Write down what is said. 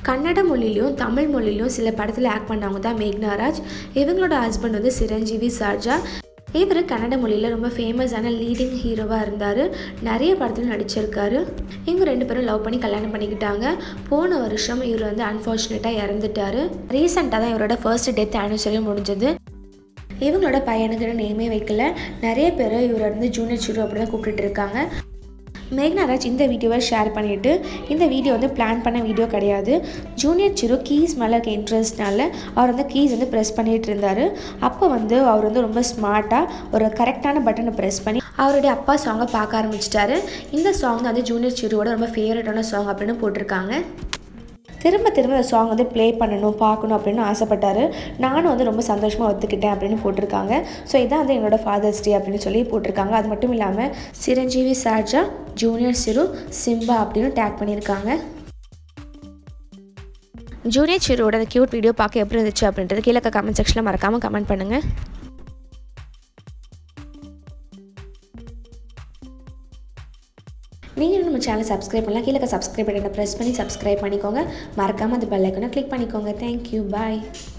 கன்னட மொழியிலையும் தமிழ் மொழியிலையும் சில படத்தில் ஆக்ட் பண்ணவங்க தான் மேக்னாராஜ் இவங்களோட ஹஸ்பண்ட் வந்து சிரஞ்சீவி சர்ஜா இவர் கன்னட மொழியில் ரொம்ப ஃபேமஸான லீடிங் ஹீரோவாக இருந்தார் நிறைய படத்தில் நடிச்சிருக்காரு இவங்க ரெண்டு பேரும் லவ் பண்ணி கல்யாணம் பண்ணிக்கிட்டாங்க போன வருஷம் இவர் வந்து அன்ஃபார்ச்சுனேட்டாக இறந்துட்டார் ரீசெண்டாக தான் இவரோட ஃபர்ஸ்ட் டெத் ஆனிவர்சரி முடிஞ்சது இவங்களோட பையனுக்கு நேமே வைக்கல நிறைய பேர் இவர் வந்து ஜூனியர் சிறு அப்படி தான் கூப்பிட்டுட்டு இருக்காங்க மேக்னாராஜ் இந்த வீடியோவை ஷேர் பண்ணிவிட்டு இந்த வீடியோ வந்து பிளான் பண்ண வீடியோ கிடையாது ஜூனியர் சிறு கீஸ் மேலே இருக்க இன்ட்ரெஸ்ட்னால அவர் வந்து கீஸ் வந்து ப்ரெஸ் பண்ணிகிட்டு இருந்தார் அப்போ வந்து அவர் வந்து ரொம்ப ஸ்மார்ட்டாக ஒரு கரெக்டான பட்டனை ப்ரெஸ் பண்ணி அவருடைய அப்பா சாங்கை பார்க்க ஆரம்பிச்சிட்டாரு இந்த சாங் வந்து ஜூனியர் சிறுவோட ரொம்ப ஃபேவரட்டான சாங் அப்படின்னு போட்டிருக்காங்க திரும்ப திரும்ப அந்த சாங் வந்து ப்ளே பண்ணணும் பார்க்கணும் அப்படின்னு ஆசைப்பட்டார் நானும் வந்து ரொம்ப சந்தோஷமாக ஒத்துக்கிட்டேன் அப்படின்னு போட்டிருக்காங்க ஸோ இதான் வந்து என்னோடய ஃபாதர்ஸ் டே அப்படின்னு சொல்லி போட்டிருக்காங்க அது மட்டும் இல்லாமல் சிரஞ்சீவி சார்ஜா ஜூனியர் சிறு சிம்பா அப்படின்னு டேக் பண்ணியிருக்காங்க ஜூனியர் சிறுவோட அந்த க்யூட் வீடியோ பார்க்க எப்படி இருந்துச்சு அப்படின்றது கீழே கமெண்ட் செக்ஷனில் மறக்காமல் கமெண்ட் பண்ணுங்கள் நீங்கள் நம்ம சேனல் சப்ஸ்கிரைப் பண்ணலாம் கீழே சப்ஸ்கிரைப் பட்டனை ப்ரெஸ் பண்ணி சப்ஸ்கிரைப் பண்ணிக்கோங்க மறக்காமல் அந்த பெல் ஐக்கனை கிளிக் பண்ணிக்கோங்க தேங்க்யூ பாய்